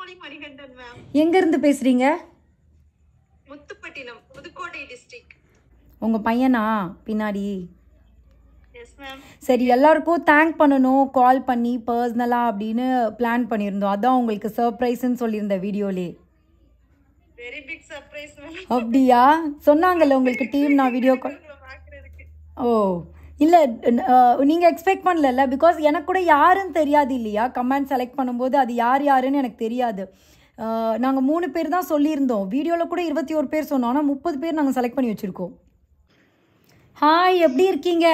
Thenmozhi Manikandan ma'am எங்கேருந்து பேசுகிறீங்க Muthupattinam Pudukkottai district உங்கள் பையனா பின்னாடி எஸ் மேம் சரி எல்லாருக்கும் தேங்க் பண்ணணும் கால் பண்ணி பர்சனலாக அப்படின்னு பிளான் பண்ணியிருந்தோம் அதான் உங்களுக்கு சர்ப்ரைஸ்ன்னு சொல்லியிருந்தேன் வீடியோலே வெரி பிக் சர்ப்ரைஸ் மேம் அப்படியா சொன்னாங்கல்ல உங்களுக்கு டீம் நான் வீடியோ கால் உங்களை பாக்குறதுக்கு ஓ இல்லை நீங்கள் எக்ஸ்பெக்ட் பண்ணல பிகாஸ் எனக்கு கூட யாருன்னு தெரியாது இல்லையா கமெண்ட் செலக்ட் பண்ணும்போது அது யார் யாருன்னு எனக்கு தெரியாது நாங்கள் மூணு பேர் தான் சொல்லியிருந்தோம் வீடியோவில் கூட இருபத்தி ஒரு பேர் சொன்னோம் ஆனால் முப்பது பேர் நாங்கள் செலக்ட் பண்ணி வச்சுருக்கோம் ஹாய் எப்படி இருக்கீங்க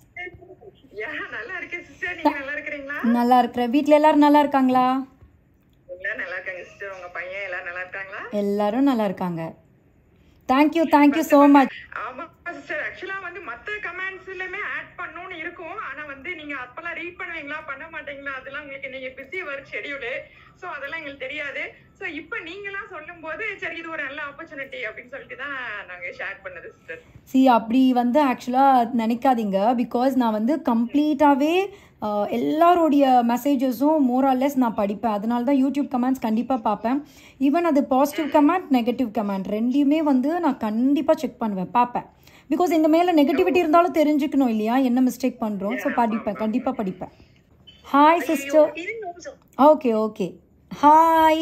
யா நல்லா இருக்கேன் சிஸ்டர் நீங்க நல்லா இருக்கிறீங்களா நல்லா இருக்கிறேன் வீட்டில் எல்லாரும் நல்லா இருக்காங்களா எல்லாம் நல்லா இருக்காங்க சிஸ்டர் உங்க பையன் எல்லாம் நல்லா இருக்காங்களா எல்லாரும் நல்லா இருக்காங்க தேங்க்யூ தேங்க்யூ ஸோ மச் ஆமா சிஸ்டர் ஆக்சுவலா வந்து மத்த கமெண்ட்ஸ்லயுமே ஆட் பண்ணணும்னு இருக்கும் ஆனா வந்து நீங்க அப்பெல்லாம் ரீட் பண்ணுவீங்களா பண்ண மாட்டீங்களா அதெல்லாம் உங்களுக்கு நீங்க பிஸி ஒர்க் ஷெடியூல் சோ அதெல்லாம் எங்களுக்கு தெரியாது சோ இப்போ நீங்கலாம் சொல்லும்போது சரி இது ஒரு நல்ல ஆப்பர்ச்சுனிட்டி அப்படின்னு சொல்லிட்டு தான் நாங்க ஷேர் பண்ணது சிஸ்டர் சி அப்படி வந்து ஆக்சுவலாக நினைக்காதீங்க பிகாஸ் நான் வந்து கம்ப்ளீட்டாகவே எல்லாருடைய மெசேஜஸும் மோராலெஸ் நான் படிப்பேன் அதனால தான் யூடியூப் கமெண்ட்ஸ் கண்டிப்பாக பார்ப்பேன் ஈவன் அது பாசிட்டிவ் கமெண்ட் நெகட்டிவ் கமெண்ட் ரெண்டையுமே வந்து நான் கண்டிப்பாக செக் பண்ணுவேன் பார்ப்பேன் பிகாஸ் எங்கள் மேலே நெகட்டிவிட்டி இருந்தாலும் தெரிஞ்சுக்கணும் இல்லையா என்ன மிஸ்டேக் பண்ணுறோம் ஸோ படிப்பேன் கண்டிப்பாக படிப்பேன் hi sister okay okay hi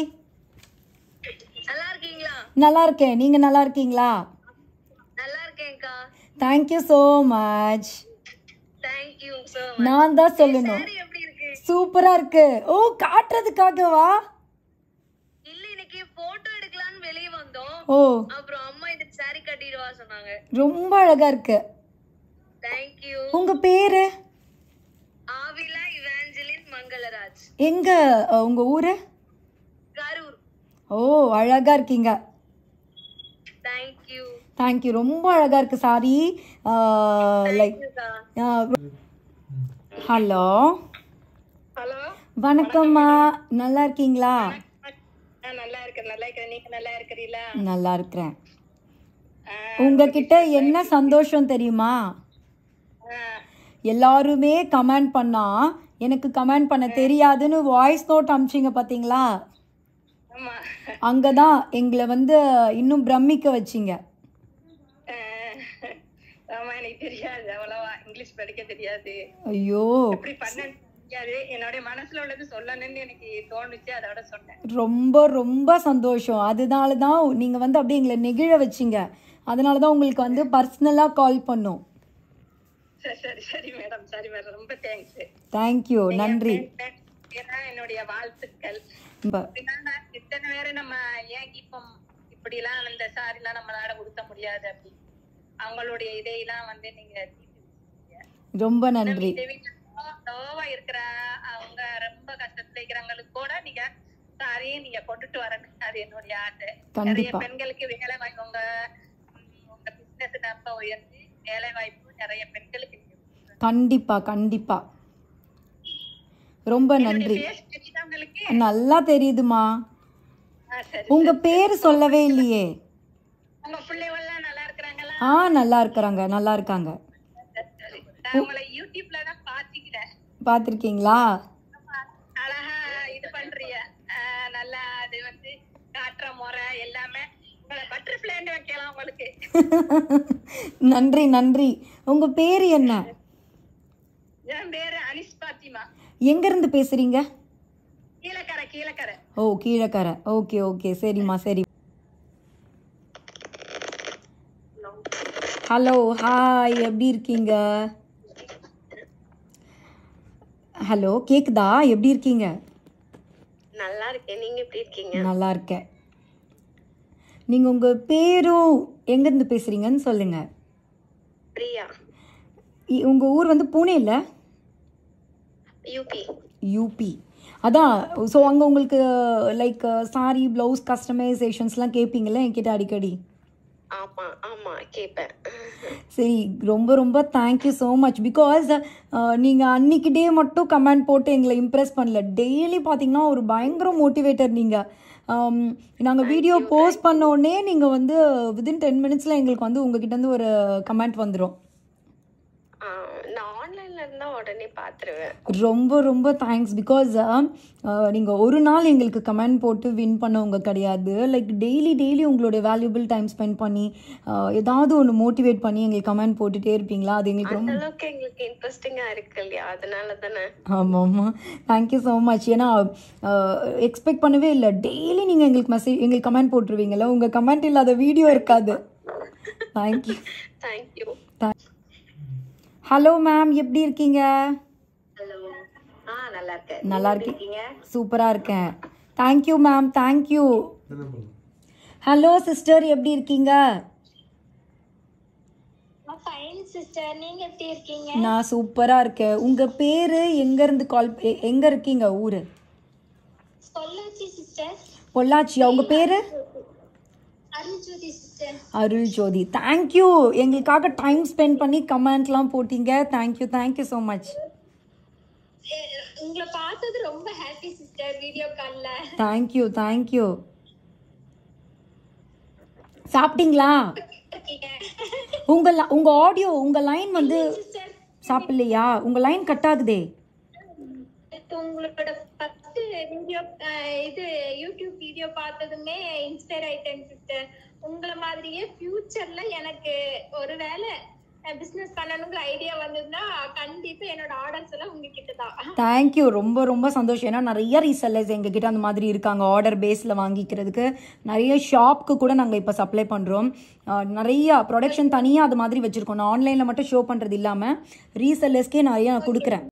நல்லா இருக்கீங்களா நல்லா இருக்கேன் நீங்கள் நல்லா இருக்கீங்களா நல்லா இருக்கேன்க்கா thank you so much thank you so நான் தான் சொல்லணும் சாரி எப்படி இருக்கு சூப்பரா இருக்கு ஓ காட்டுறதுக்காகவா இல்ல இன்னைக்கு போட்டோ எடுக்கலாம்னு வெளிய வந்தோம் ஓ அப்புறம் அம்மா இந்த சாரி கட்டிடுவா சொன்னாங்க ரொம்ப அழகா இருக்கு தேங்க்யூ உங்க பேரு ஆவிலா இவாஞ்சலின் மங்களராஜ் எங்க அஹ், உங்க ஊரு கரூர் ஓ அழகா இருக்கீங்க தேங்க்யூ தேங்க்யூ ரொம்ப அழகா இருக்கு சாரி லைக் ஹலோ ஹலோ வணக்கம்மா நல்லா இருக்கீங்களா நல்லா இருக்கேன் நல்லா இருக்கேன் நீங்க நல்லா இருக்கிறீங்களா நல்லா இருக்கிறேன் உங்ககிட்ட என்ன சந்தோஷம் தெரியுமா எல்லாருமே கமெண்ட் பண்ணா எனக்கு கமெண்ட் பண்ண தெரியாதுன்னு வாய்ஸ் நோட் அமிச்சிங்க பாத்தீங்களா ஆமா அங்கதான் எங்களை வந்து இன்னும் பிரமிக்க வச்சிங்க ஆமா எனக்கு தெரியாது அவ்வளவா இங்கிலீஷ் படிக்க தெரியாது ஐயோ இப்படி பண்ண தெரியாது என்னோட மனசுல உள்ளது சொல்லணும்னு எனக்கு தோணுச்சு அதோட சொன்னேன் ரொம்ப ரொம்ப சந்தோஷம் அதனால தான் நீங்கள் வந்து அப்படியே எங்களை நெகிழ வச்சிங்க அதனால தான் உங்களுக்கு வந்து பர்சனலாக கால் பண்ணோம் சரி சரி சரி மேடம் சரி மேடம் ரொம்ப தேங்க்ஸ் தேங்க்யூ நன்றி ஏன்னா என்னுடைய வாழ்த்துக்கள் ரொம்ப அப்படின்னா நான் இத்தனை பேரை நம்ம ஏன் இப்போ இப்படி எல்லாம் இந்த சாரி எல்லாம் நம்மளால உடுத்த முடியாது அப்படி அவங்களுடைய இதையெல்லாம் வந்து நீங்க ரொம்ப நன்றி லோவா இருக்கிற அவங்க ரொம்ப கஷ்டத்துல இருக்கிறவங்களுக்கு கூட நீங்க சாரியை நீங்க கொண்டுட்டு வரணும் அது என்னுடைய ஆசை நிறைய கண்டிப்பா பெண்களுக்கு வேலை வாய்ப்பு உங்க ம், உங்க பிசினஸ் ரொம்ப உயர்ந்து வேலை வாய்ப்பு நிறைய பெண்களுக்கு நீங்க கொடுக்கணும். கண்டிப்பா கண்டிப்பா ரொம்ப நன்றி பேச தெரியாதவங்களுக்கு நல்லா தெரியுதுமா ஆ, சரி உங்க பேர் சொல்லவே இல்லையே உங்க பிள்ளைகள்லாம் நல்லா இருக்கிறாங்களா ஆ நல்லா இருக்கிறாங்க நல்லா இருக்காங்க சரி, சரி. நான் உங்களை யூடியூப்ல தான் பாத்துக்கிறேன் பார்த்துருக்கீங்களா அழகா இது பண்றீங்க ஆஹ் நல்லா அது வந்து காட்டுற முறை எல்லாமே உங்களை பட்டர்ஃபிளைன்னு வைக்கலாம் உங்களுக்கு நன்றி நன்றி உங்க பேர் என்ன என் பேரு அனிஸ் பாத்திமா எங்கேருந்து பேசுறீங்க Kilakarai Kilakarai oh Kilakarai okay okay சரிம்மா சரி ஹலோ ஹாய் எப்படி இருக்கீங்க ஹலோ கேக்குதா எப்படி இருக்கீங்க நல்லா இருக்கேன் நீங்க எப்படி இருக்கீங்க நல்லா இருக்கேன் நீங்கள் உங்கள் பேரும் எங்கேருந்து பேசுகிறீங்கன்னு சொல்லுங்கள் பிரியா உங்கள் ஊர் வந்து பூனே இல்லை யூபி யூபி அதான் ஸோ அங்கே உங்களுக்கு லைக் சாரி ப்ளவுஸ் கஸ்டமைசேஷன்ஸ்லாம் கேட்பீங்கல்ல என்கிட்ட அடிக்கடி ஆமா ஆமா கேப்பேன் சரி ரொம்ப ரொம்ப தேங்க்யூ ஸோ மச் பிகாஸ் நீங்கள் அன்னைக்கு டே மட்டும் கமெண்ட் போட்டு எங்களை இம்ப்ரெஸ் பண்ணல டெய்லி பார்த்தீங்கன்னா ஒரு பயங்கர மோட்டிவேட்டர் நீங்கள் நாங்கள் வீடியோ போஸ்ட் பண்ண உடனே நீங்கள் வந்து வித்தின் டென் மினிட்ஸில் எங்களுக்கு வந்து உங்ககிட்ட இருந்து ஒரு கமெண்ட் வந்துடும் ஆ, நான் ஆன்லைன்ல இருந்தா உடனே பாத்துருவேன் ரொம்ப ரொம்ப தேங்க்ஸ் பிகாஸ் நீங்கள் ஒரு நாள் எங்களுக்கு கமெண்ட் போட்டு வின் பண்ணவங்க கிடையாது லைக் டெய்லி டெய்லி உங்களோட வேல்யூபிள் டைம் ஸ்பெண்ட் பண்ணி uh, ஏதாவது ஒன்று மோட்டிவேட் பண்ணி எங்களுக்கு கமெண்ட் போட்டுட்டே இருப்பீங்களா அது எங்களுக்கு ரொம்ப அந்த அளவுக்கு எங்களுக்கு இன்ட்ரெஸ்டிங்கா இருக்கு இல்லையா அதனால தானே ஆமாம் ஆமாம் தேங்க்யூ ஸோ மச் ஏன்னா எக்ஸ்பெக்ட் பண்ணவே இல்லை டெய்லி நீங்கள் எங்களுக்கு மெசேஜ் எங்களுக்கு கமெண்ட் போட்டுருவீங்கல்ல உங்கள் கமெண்ட் இல்லாத வீடியோ இருக்காது தேங்க்யூ தேங்க்யூ ஹலோ மேம் எப்படி இருக்கீங்க ஹலோ ஆ நல்லா இருக்கேன் நல்லா இருக்கீங்க சூப்பராக இருக்கேன் thank you ma'am thank you hello sister எப்படி இருக்கீங்க ஃபைன் சிஸ்டர் நீங்க எப்படி இருக்கீங்க நான் சூப்பராக இருக்கேன் உங்கள் பேர் எங்கேருந்து கால் எங்கே இருக்கீங்க ஊர் பொள்ளாச்சி சிஸ்டர் பொள்ளாச்சியா உங்கள் பேர் அருள்ஜோதி சிஸ்டர் அருள் ஜோதி தேங்க்யூ எங்களுக்காக டைம் ஸ்பெண்ட் பண்ணி கமெண்ட்லாம் போட்டீங்க தேங்க்யூ தேங்க்யூ ஸோ மச் உங்களை பார்த்தது ரொம்ப ஹாப்பி சிஸ்டர் வீடியோ கால்ல தேங்க்யூ தேங்க்யூ சாப்பிட்டீங்களா இருக்கீங்க உங்க li- உங்க ஆடியோ உங்க லைன் வந்து சிஸ்டர் சாப்பிடலையா உங்க லைன் கட் ஆகுதே உங்களோட ஃபர்ஸ்ட் வீடியோ இது யூடியூப் வீடியோ பார்த்ததுமே இன்ஸ்பயர் ஆயிட்டேன் சிஸ்டர் உங்களை மாதிரியே ஃபியூச்சர்ல எனக்கு ஒருவேளை பிசினஸ் பண்ணணுங்கிற ஐடியா வந்ததுன்னா கண்டிப்பா என்னோட ஆர்டர்ஸ் எல்லாம் உங்ககிட்ட தான் தேங்க்யூ ரொம்ப ரொம்ப சந்தோஷம் ஏன்னா நிறைய ரீசெல்லர்ஸ் எங்ககிட்ட அந்த மாதிரி இருக்காங்க ஆர்டர் பேஸில் வாங்கிக்கிறதுக்கு நிறைய ஷாப்க்கு கூட நாங்கள் இப்போ சப்ளை பண்ணுறோம் நிறைய ப்ரொடக்ஷன் தனியாக அது மாதிரி வச்சுருக்கோம் நான் ஆன்லைனில் மட்டும் ஷோ பண்ணுறது இல்லாமல் ரீசெல்லர்ஸ்க்கே நிறைய நான் கொடுக்குறேன்